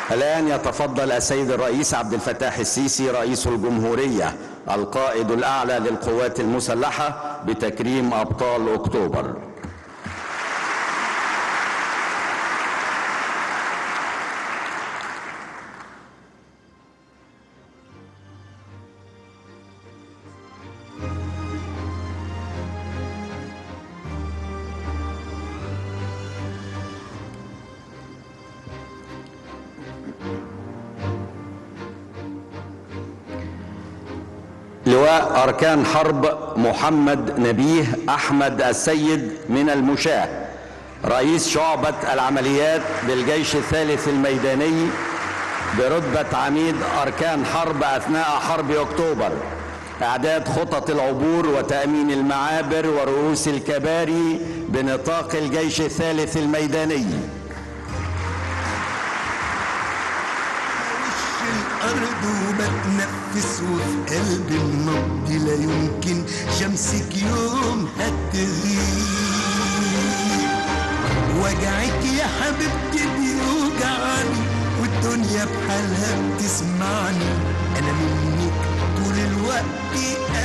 الآن يتفضل السيد الرئيس عبد الفتاح السيسي رئيس الجمهورية القائد الأعلى للقوات المسلحة بتكريم أبطال أكتوبر لواء أركان حرب محمد نبيه أحمد السيد من المشاة رئيس شعبة العمليات بالجيش الثالث الميداني برتبة عميد أركان حرب أثناء حرب أكتوبر إعداد خطط العبور وتأمين المعابر ورؤوس الكباري بنطاق الجيش الثالث الميداني الأرض وبتنفس وفي قلبي النبض لا يمكن شمسك يوم هتغيب وجعك يا حبيبتي بيوجعني والدنيا بحالها بتسمعني أنا منك طول الوقت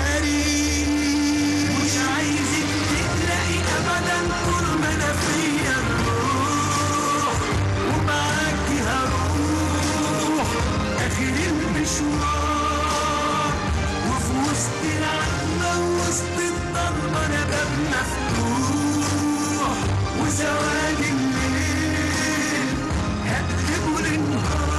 قريب مش عايزك تقلقي أبدا طول ما أنا فيا الروح ومعاكي هروح آخر المشوار وفي وسط العتمة ووسط الضلمة أنا باب مفتوح وسواد الليل هقلبه للنهار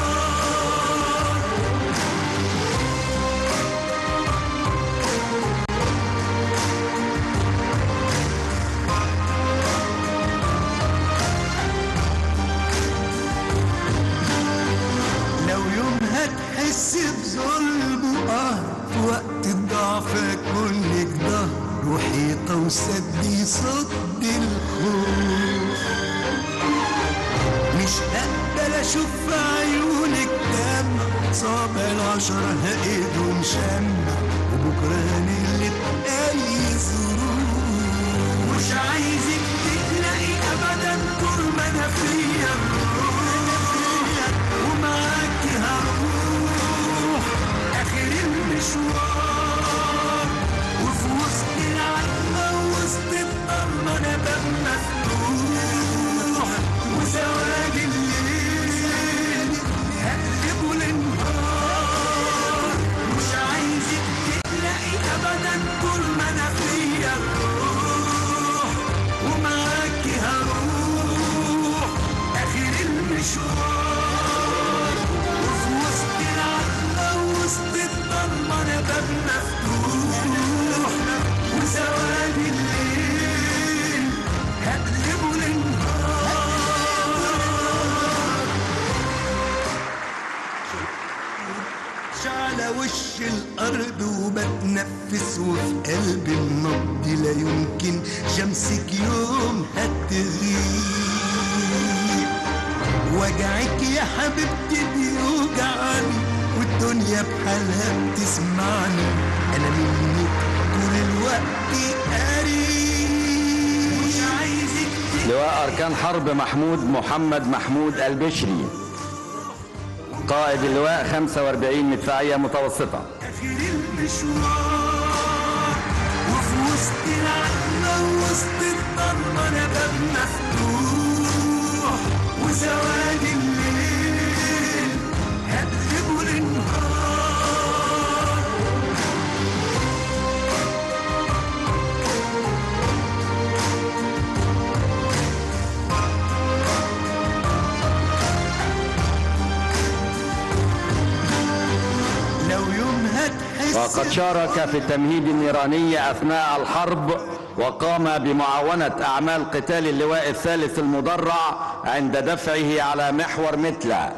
لو يوم هتحس بظلم وقهر في وقت الضعف كلك ظهر وحيطة وسد صد الخوف مش هقبل اشوف في عيونك دمع صابع العشرة هايدهم شمع وبكرة هنقلب اي ظروف مش عايزك تقلقي ابدا طول ما انا فيا ومعاكي هروح اخر المشوار وفي وسط العتمة وسط الضلمة انا باب مفتوح وزواج الليل هقلبه للنهار مش عايزك تقلقي ابدا طول ما انا فيا الروح ومعاكي هروح اخر المشوار وفي وسط العتمة وسط الضلمة انا باب مفتوح وزواج الليل هقلبه للنهار على وش الأرض وبتنفس وفي قلبي النبض لا يمكن شمسك يوم هتغيب وجعك يا حبيبتي بيوجعني والدنيا بحالها بتسمعني أنا منك طول الوقت قريب مش عايزك لواء أركان حرب محمود محمد محمود البشري قائد اللواء 45 مدفعية متوسطة آخر المشوار وفي وسط العتمة وسط الضلمة أنا باب مفتوح وزواج الليل هقلبه للنهار لو يوم هتحس وقد شارك في التمهيد النيراني أثناء الحرب وقام بمعاونة أعمال قتال اللواء الثالث المدرع عند دفعه على محور متلة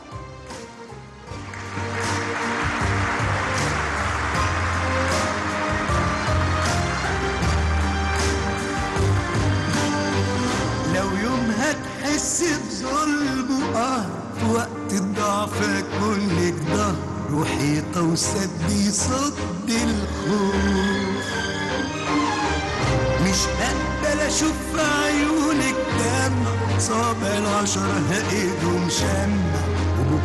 لو يوم هتحس بظلم وقهر في وقت الضعف كلك ظهر وحيطة وسد صد الخوف مش هقبل اشوف في عيونك دمع صابع العشرة هايدهم شمع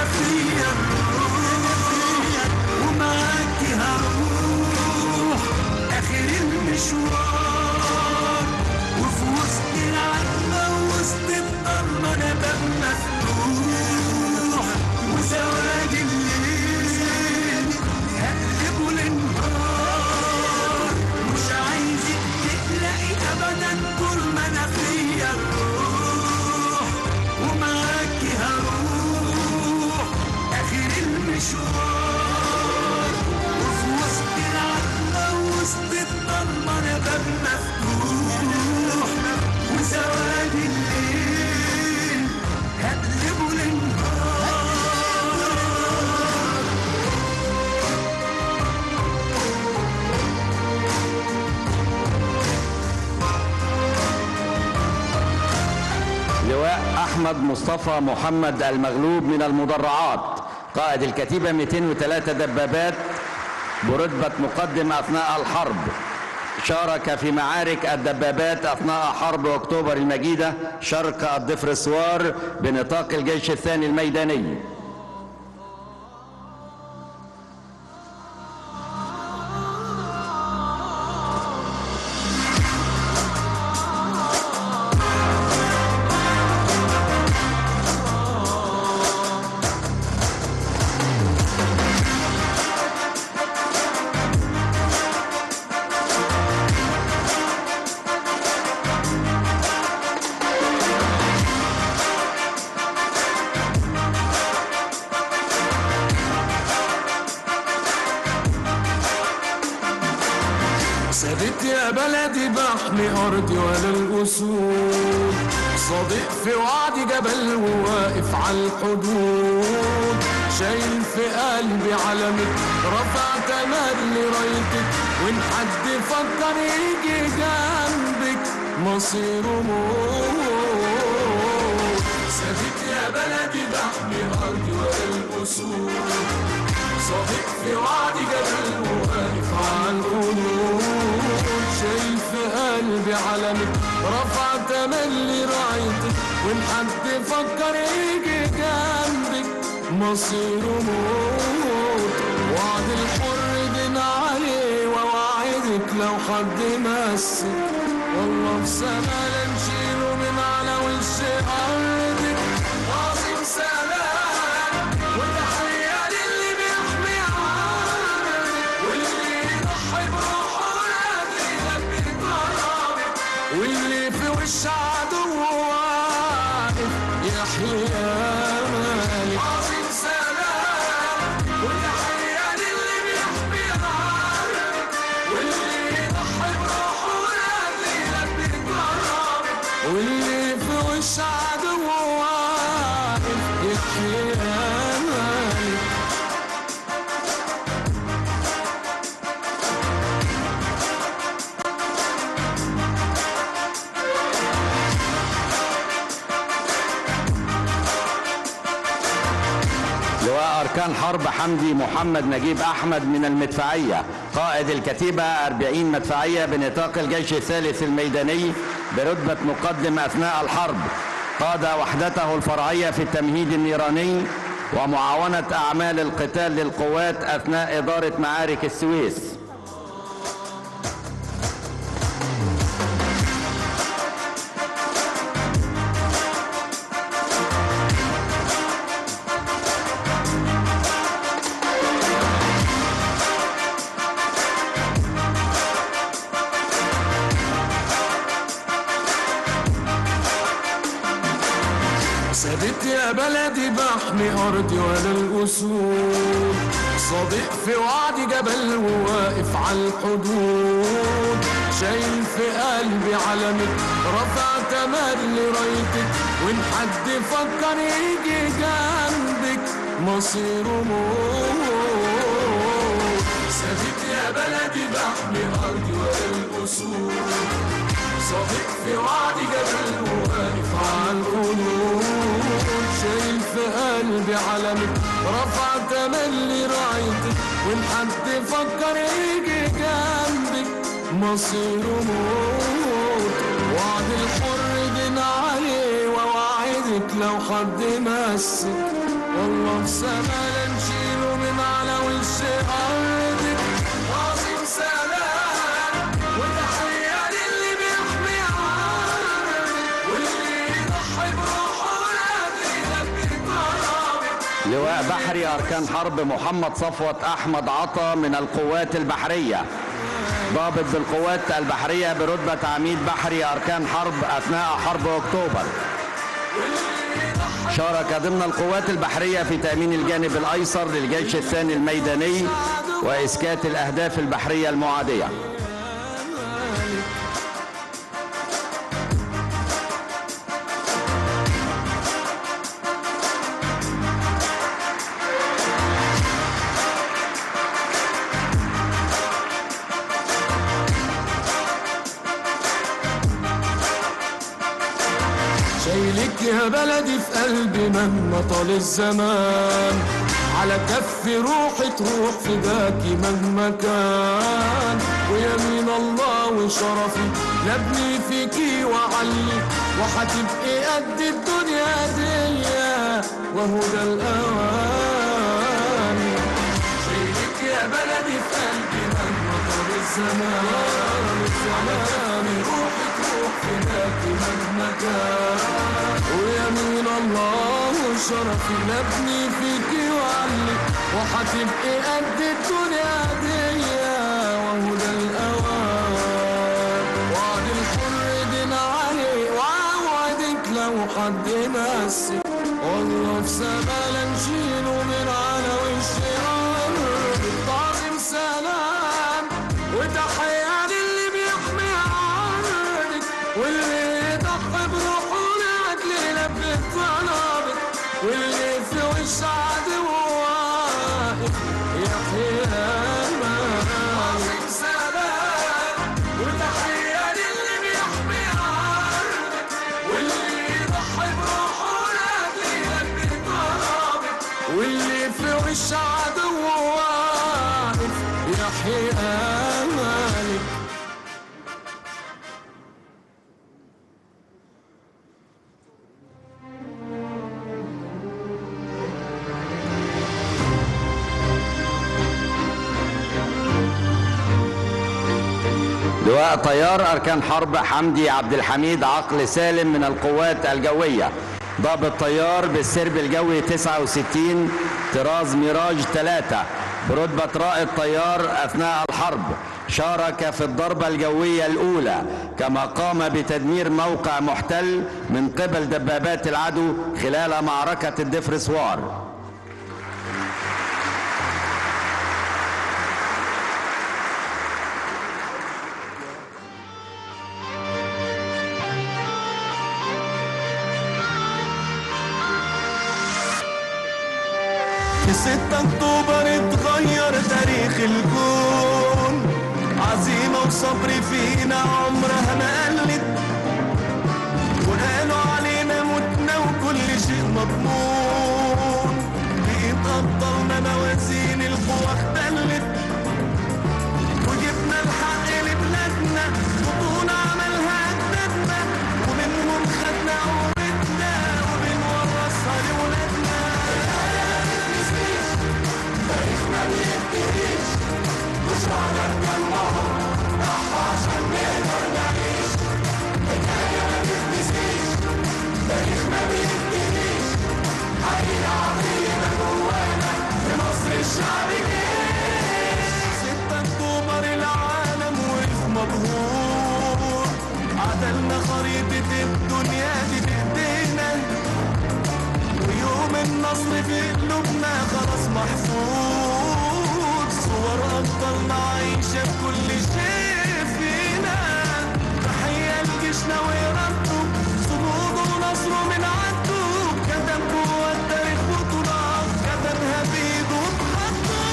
فيا الروح ومعاكي هروح اخر المشوار وفي وسط العتمة وسط الضلمة انا باب مفتوح وزواج الليل هقلبه للنهار مش عايزك تقلقي ابدا طول ما انا فيا الروح ومعاكي هروح اخر المشوار وفي وسط العتمة وسط الضلمة انا باب مفتوح وزواج الليل هقلبه للنهار لواء أحمد مصطفى محمد المغلوب من المدرعات قائد الكتيبة 203 دبابات برتبة مقدم أثناء الحرب شارك في معارك الدبابات أثناء حرب أكتوبر المجيدة شرق الدفرسوار بنطاق الجيش الثاني الميداني ثابت يا بلدي بحمي أرضي ولا الأسود صادق في وعدي جبل وواقف على الحدود شايل في قلبي علمك رفع تملي رايتك وإن حد فكر يجي جنبك مصيره موت ثابت يا بلدي بحمي أرضي ولا الأسود صادق في وعدي جبل وواقف على القلوب شايل في قلبي علمك رفع تملي رايتك وان حد فكر يجي جنبك مصيره موت وعد الحر دين عليه ووعدك لو حد مسك والله في سما نشيله من على وش ارضك عظيم سلام وتحية للي بيحمي عارضك واللي يضحي بروحه لاجل يلبي كرامك واللي في وش عدو واقف يحيي امالك عظيم سلام وتحية للي بيحمي عارضك واللي يضحي بروحه لاجل يلبي كرامك واللي في وش عدو واقف يحيي امالك لواء أركان حرب حمدي محمد نجيب أحمد من المدفعية قائد الكتيبة 40 مدفعية بنطاق الجيش الثالث الميداني برتبة مقدم أثناء الحرب قاد وحدته الفرعية في التمهيد النيراني ومعاونة أعمال القتال للقوات أثناء إدارة معارك السويس ثابت يا بلدي بحمي أرضي ولا الأسود صادق في وعدي جبل وواقف على الحدود شايل في قلبي علمك رفع تملي رايتك وإن حد فكر يجي جنبك مصيره موت ثابت يا بلدي بحمي أرضي ولا الأسود صادق في وعدي جبل وواقف على القلوب شايل في قلبي علمك رفع تملي رايتك وان حد فكر يجي جنبك مصيره موت وعد الحر دين عليه ووعدك لو حد مسك والله في سما نشيله من على وش أرضك عظيم سلام وتحية للي بيحمي عرضك واللي يضحي بروحه لأجلك بكرامك لواء بحري أركان حرب محمد صفوت أحمد عطا من القوات البحرية ضابط بالقوات البحرية برتبة عميد بحري أركان حرب أثناء حرب أكتوبر شارك ضمن القوات البحرية في تأمين الجانب الأيسر للجيش الثاني الميداني وإسكات الأهداف البحرية المعادية شايلك يا بلدي في قلبي مهما طال الزمان على كف روحي تروح فداكي مهما كان ويمين الله وشرفي لابني فيكي وعلي وحتبقي قد الدنيا دي وهو ده الاوان شايلك يا بلدي في قلبي مهما طال الزمان الزمان روحي تروح فداكي مهما كان ويمين الله وشرفي نبني فيكي وعلي وحتبقي قد الدنيا دي وهو ده الاوان وعد الحر دين علي وعوعدك لو حد مسك والله في سما لا نشيله من على وش الارض تعظيم سلام وتحية للي بيحمي عرضك واللي يضحي بروحه لاجل يلبي طلبك واللي في وش عدو واقف يحيي امالك سلام وتحية للي بيحمي عرضك واللي يضحي بروحه لاجل يلبي طلبك واللي في وش عدو واقف يحيي امالك لواء طيار أركان حرب حمدي عبد الحميد عقل سالم من القوات الجوية ضابط طيار بالسرب الجوي 69 طراز ميراج 3 برتبة رائد طيار أثناء الحرب شارك في الضربة الجوية الأولى كما قام بتدمير موقع محتل من قبل دبابات العدو خلال معركة الدفرسوار في 6 اكتوبر اتغير تاريخ الكون عزيمة وصبر فينا عمرها ما قلت وقالوا علينا متنا وكل شيء مضمون بقيت أبطالنا موازين القوى اختلت وجبنا الحق لبلادنا بطون عملها أجدادنا ومنهم خدنا قوتنا وبنورثها لولادنا ستة اكتوبر العالم وقف مبهور عدلنا خريطة الدنيا دي بايدينا ويوم النصر في قلوبنا خلاص محفوظ صور أبطالنا عايشة بكل شيء فينا تحية لجيشنا وإرادته صموده ونصره من عدو كتب جوه التاريخ بطولات كتبها بإيده وبخطه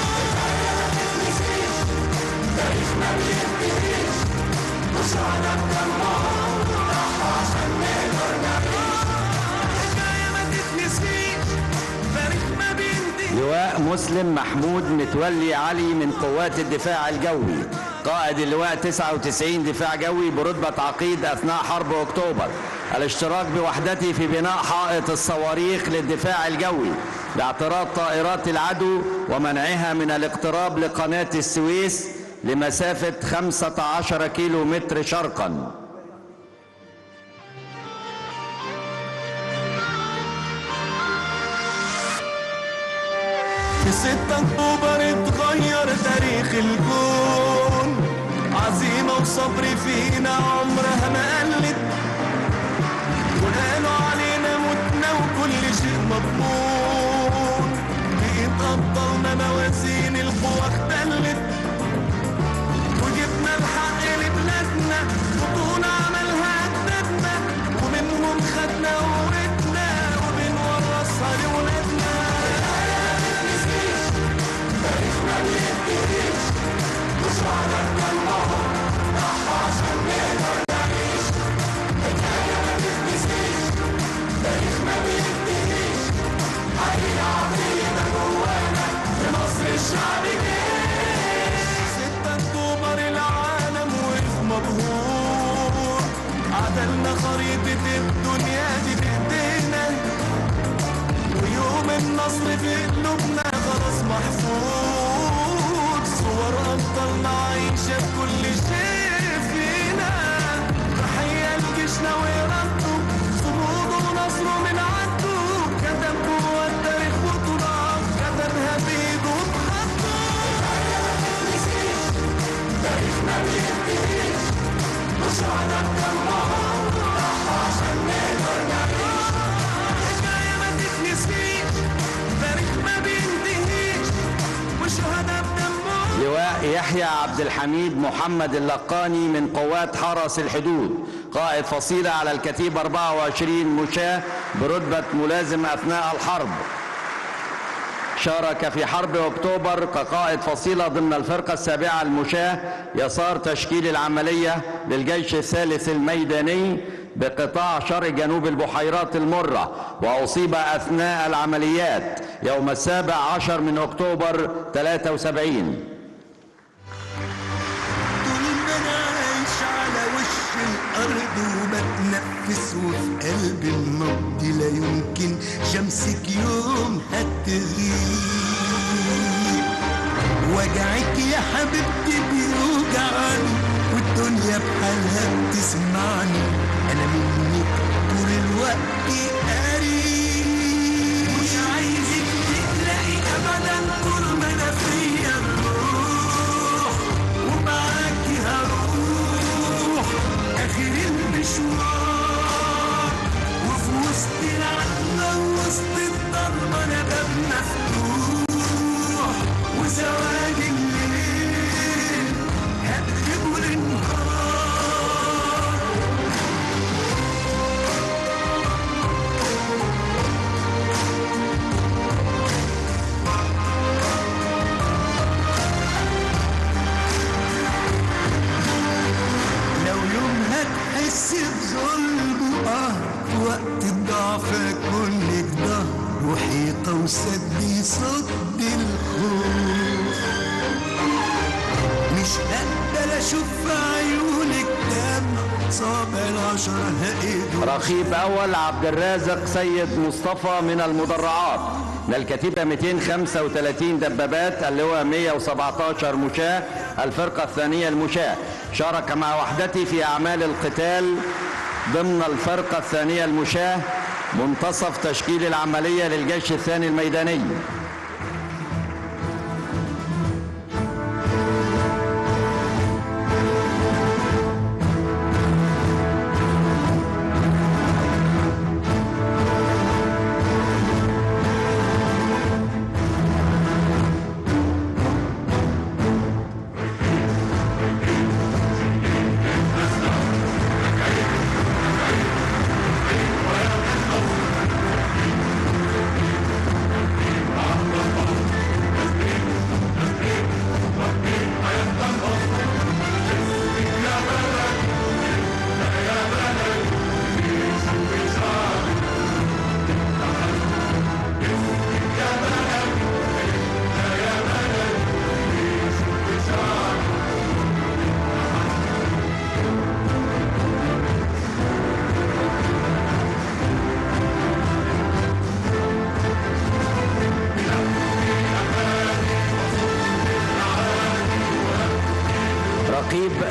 حكاية ما تتنسيش تاريخ ما بينتهيش لواء مسلم محمود متولي علي من قوات الدفاع الجوي قائد اللواء 99 دفاع جوي برتبة عقيد أثناء حرب أكتوبر الاشتراك بوحدتي في بناء حائط الصواريخ للدفاع الجوي لاعتراض طائرات العدو ومنعها من الاقتراب لقناة السويس لمسافة 15 كيلو متر شرقاً في 6 اكتوبر اتغير تاريخ الكون عزيمة وصبر فينا عمرها ما قلت وقالوا علينا متنا وكل شيء مضمون بقيت أبطالنا موازين القوى اختلت وجبنا الحق لبلادنا بطولة عملها أجدادنا ومنهم خدنا ورثنا وبنورثها لولادنا ستة اكتوبر العالم وقف مبهور عدلنا خريطة الدنيا دي بايدينا ويوم النصر في قلوبنا خلاص محفوظ صور ابطالنا عايشة في كل شيء فينا تحية لجيشنا وإرادته صموده ونصره من عنده كتب جوه التاريخ بطولات كتبها بإيده بخطه حكاية ما تتنسيش تاريخ ما بينتهيش وشهداء بدمهم لواء يحيى عبد الحميد محمد اللقاني من قوات حرس الحدود قائد فصيلة على الكتيبة 24 مشاة برتبة ملازم أثناء الحرب شارك في حرب أكتوبر كقائد فصيلة ضمن الفرقة السابعة المشاة يسار تشكيل العملية للجيش الثالث الميداني بقطاع شرق جنوب البحيرات المرة وأصيب أثناء العمليات يوم السابع عشر من أكتوبر 73 طول ما انا عايش على وش الارض وبتنفس وفي قلبي النبض لا يمكن شمسك يوم هتغيب وجعك يا حبيبتي بيوجعني والدنيا بحالها بتسمعني انا منك طول الوقت قريب مش عايزك تقلقي ابدا طول ما انا فيا الروح ومعاكي هروح اخر المشوار وفي وسط العتمة وسط الضلمة انا باب مفتوح وزواج الليل هقلبه للنهار لو يوم هتحس بظلم اه في وقت الضعف كلك ضهر وحيطة وسد يصد الخوف مش هقبل اشوف في عيونك دمع صابع العشرة هقيده رخيب أول عبد الرازق سيد مصطفى من المدرعات من الكتيبة 235 دبابات اللواء 117 مشاة الفرقة الثانية المشاة شارك مع وحدتي في أعمال القتال ضمن الفرقة الثانية المشاة منتصف تشكيل العملية للجيش الثاني الميداني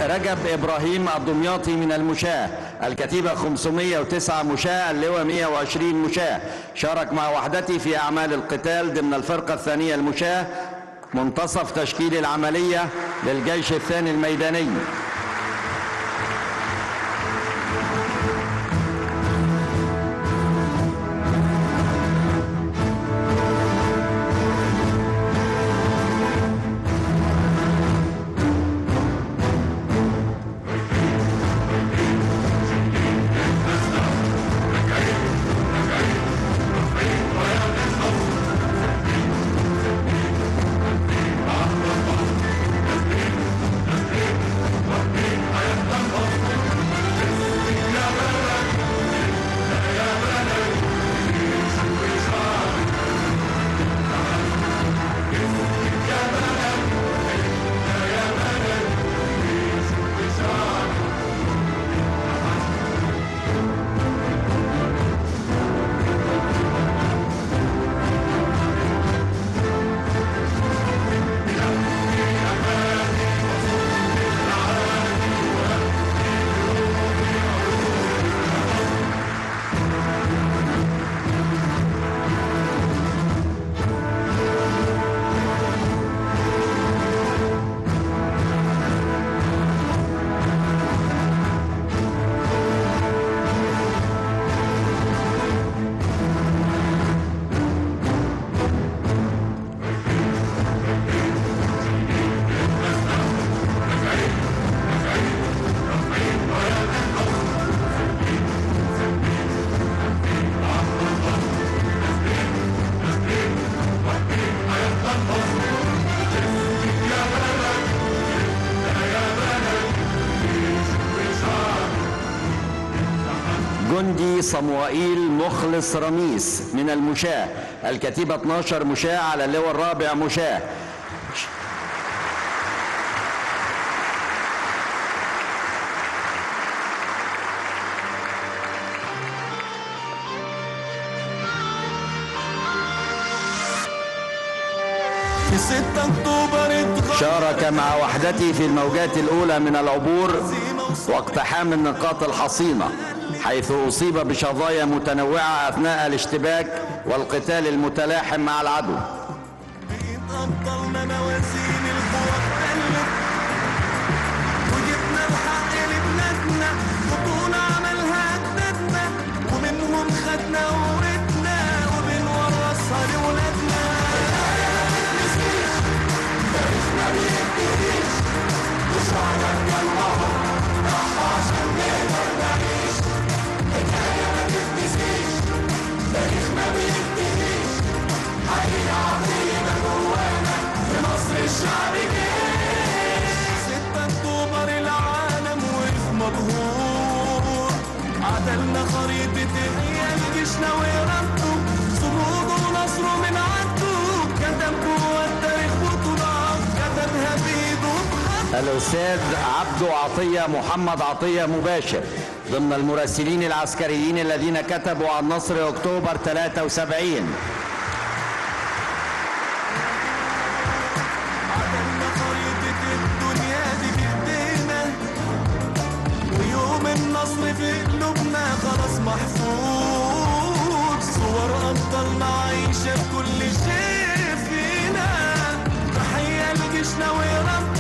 رجب إبراهيم الدمياطي من المشاة الكتيبة 509 مشاة اللواء 120 مشاة شارك مع وحدتي في أعمال القتال ضمن الفرقة الثانية المشاة منتصف تشكيل العملية للجيش الثاني الميداني جندي صموئيل مخلص رميس من المشاة الكتيبة 12 مشاة على اللواء الرابع مشاة في 6 اكتوبر اتغير شارك مع وحدتي في الموجات الأولى من العبور واقتحام النقاط الحصينة حيث أصيب بشظايا متنوعة أثناء الاشتباك والقتال المتلاحم مع العدو بيتقطلنا موازين القوى اختلت وجبنا الحق لبلادنا بطولة عملها أجدادنا ومنهم خدنا ورثنا وبنورثها لولادنا ستة اكتوبر العالم وقف مبهور عدلنا خريطة ايام جيشنا وإرادته صموده ونصره من عدو كتب جوه التاريخ بطولات كتبها بإيده بخط الأستاذ عبدو عطية محمد عطية مباشر ضمن المراسلين العسكريين الذين كتبوا عن نصر أكتوبر 73 عدلنا خريطة الدنيا دي بإيدينا ويوم النصر في قلوبنا خلاص محفوظ صور أبطالنا عايشة بكل شيء فينا تحية لجيشنا وإرادته